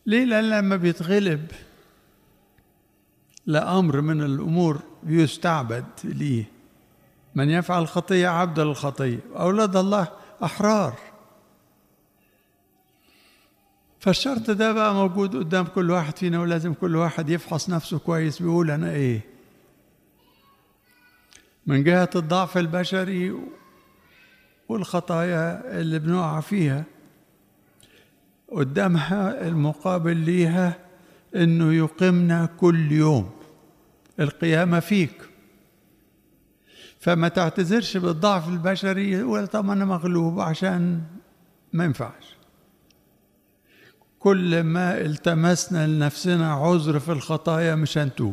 ليه لأن لما بيتغلب لأمر من الأمور بيستعبد ليه من يفعل خطية عبد للخطية أولاد الله أحرار فالشرط ده بقى موجود قدام كل واحد فينا ولازم كل واحد يفحص نفسه كويس بيقول أنا إيه من جهة الضعف البشري والخطايا اللي بنقع فيها قدامها المقابل ليها انه يقيمنا كل يوم القيامة فيك فما تعتذرش بالضعف البشري ولا طب انا مغلوب عشان ما ينفعش كل ما التمسنا لنفسنا عذر في الخطايا مش هنتوب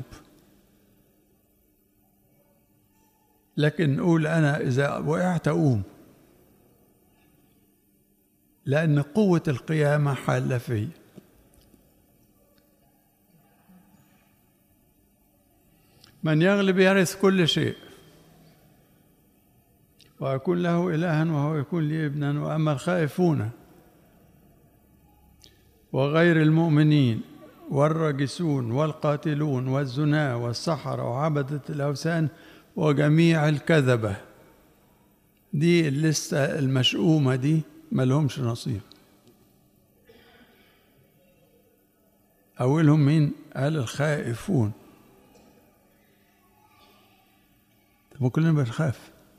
لكن نقول انا اذا وقعت اقوم لان قوه القيامه حاله فيا من يغلب يرث كل شيء ويكون له إلها وهو يكون لي ابنا وأما الخائفون وغير المؤمنين والراجسون والقاتلون والزنا والسحرة وعبدة الأوثان وجميع الكذبة دي اللستة المشؤومة دي ملهمش نصيب أولهم مين؟ قال الخائفون طب كلنا بنخاف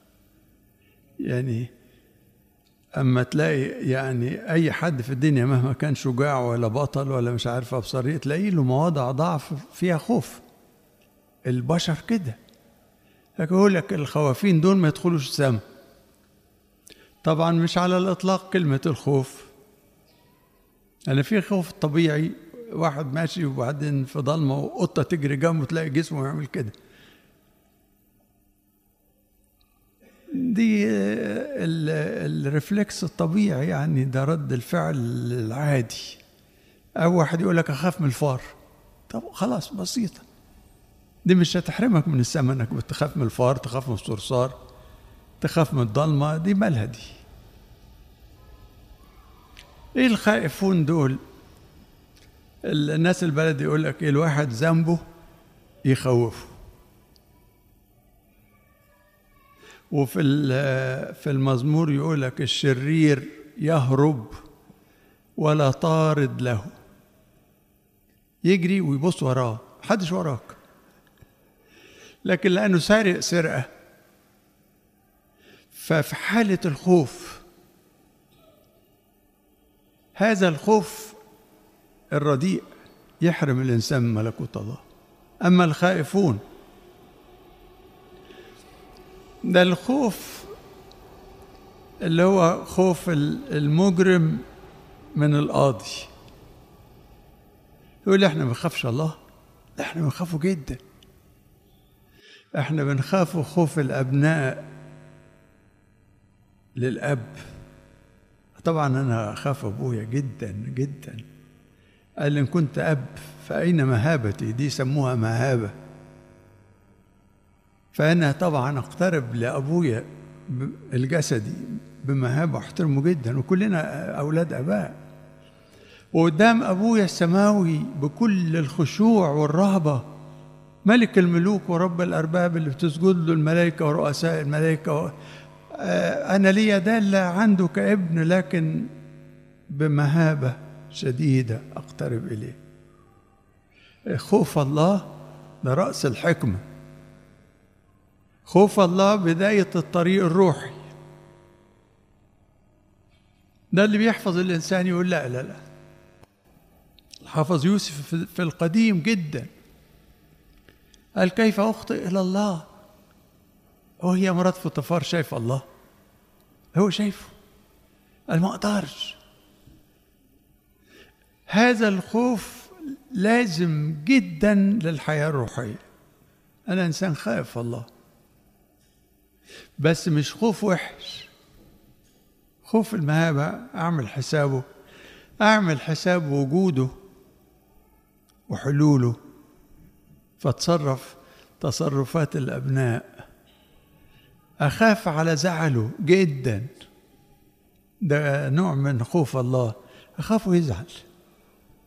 يعني اما تلاقي يعني اي حد في الدنيا مهما كان شجاع ولا بطل ولا مش عارف ابصريه تلاقي له مواضع ضعف فيها خوف البشر كده لكن يقول لك الخوافين دول ما يدخلوش السماء طبعا مش على الاطلاق كلمه الخوف انا في خوف طبيعي واحد ماشي وبعدين في ضلمه وقطه تجري جنبه تلاقي جسمه يعمل كده دي الرفلكس الطبيعي يعني ده رد الفعل العادي أو واحد يقول لك أخاف من الفار طب خلاص بسيطة دي مش هتحرمك من السماء انك بتخاف من الفار تخاف من الصرصار تخاف من الضلمة دي مالها دي ايه الخائفون دول الناس البلد يقول لك ايه الواحد ذنبه يخوفه وفي في المزمور يقول لك الشرير يهرب ولا طارد له يجري ويبص وراه محدش وراك لكن لانه سارق سرقه ففي حاله الخوف هذا الخوف الرديء يحرم الانسان من ملكوت الله اما الخائفون ده الخوف اللي هو خوف المجرم من القاضي يقول احنا ما بنخافش الله لا احنا بنخافه جدا احنا بنخاف خوف الابناء للاب طبعا انا اخاف ابويا جدا جدا قال ان كنت اب فاين مهابتي دي سموها مهابه فأنا طبعا أقترب لأبويا الجسدي بمهابة أحترمه جدا وكلنا أولاد أباء وقدام أبويا السماوي بكل الخشوع والرهبة ملك الملوك ورب الأرباب اللي بتسجد له الملائكة ورؤساء الملائكة أنا لي دالة عنده كابن لكن بمهابة شديدة أقترب إليه خوف الله ده رأس الحكمه خوف الله بداية الطريق الروحي ده اللي بيحفظ الإنسان يقول لا لا لا حفظ يوسف في القديم جدا قال كيف أخطئ إلى الله وهي مرات فطفار شايف الله هو شايفه قال ما أقدرش هذا الخوف لازم جدا للحياة الروحية أنا إنسان خائف الله بس مش خوف وحش خوف المهابة أعمل حسابه أعمل حساب وجوده وحلوله فاتصرف تصرفات الأبناء أخاف على زعله جدا ده نوع من خوف الله أخافه يزعل